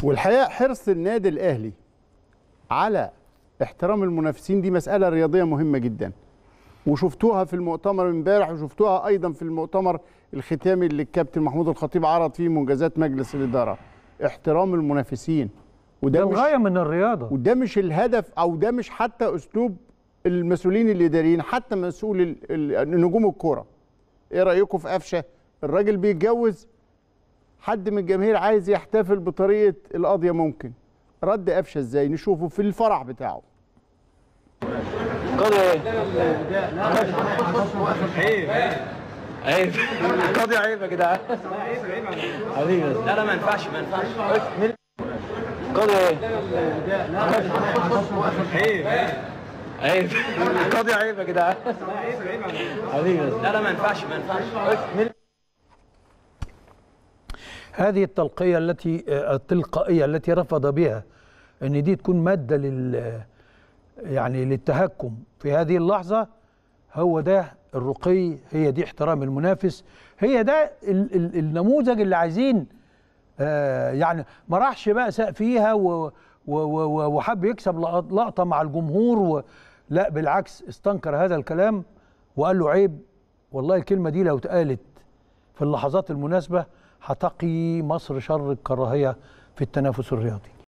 والحقيقه حرص النادي الاهلي على احترام المنافسين دي مساله رياضيه مهمه جدا وشفتوها في المؤتمر امبارح وشفتوها ايضا في المؤتمر الختامي اللي الكابتن محمود الخطيب عرض فيه منجزات مجلس الاداره احترام المنافسين ده وده مش الغايه من الرياضه وده مش الهدف او ده مش حتى اسلوب المسؤولين الاداريين حتى مسؤول ال- ال- نجوم الكوره ايه رايكم في قفشه الراجل بيتجوز حد من الجماهير عايز يحتفل بطريقه القضيه ممكن رد قفشه ازاي نشوفه في الفرح بتاعه قاضي ايه؟ عيب قاضي عيب يا جدعان حبيبي لا لا ما ينفعش ما ينفعش قاضي ايه؟ عيب قاضي عيب يا جدعان حبيبي لا لا ما ينفعش ما ينفعش هذه التلقيه التي آه، التلقائيه التي رفض بها ان دي تكون ماده لل يعني للتهكم في هذه اللحظه هو ده الرقي هي دي احترام المنافس هي ده ال ال النموذج اللي عايزين آه يعني ما راحش بقى ساق فيها و و و وحب يكسب لق- لقطه مع الجمهور و لا بالعكس استنكر هذا الكلام وقال له عيب والله الكلمه دي لو اتقالت في اللحظات المناسبه هتقي مصر شر الكراهيه في التنافس الرياضي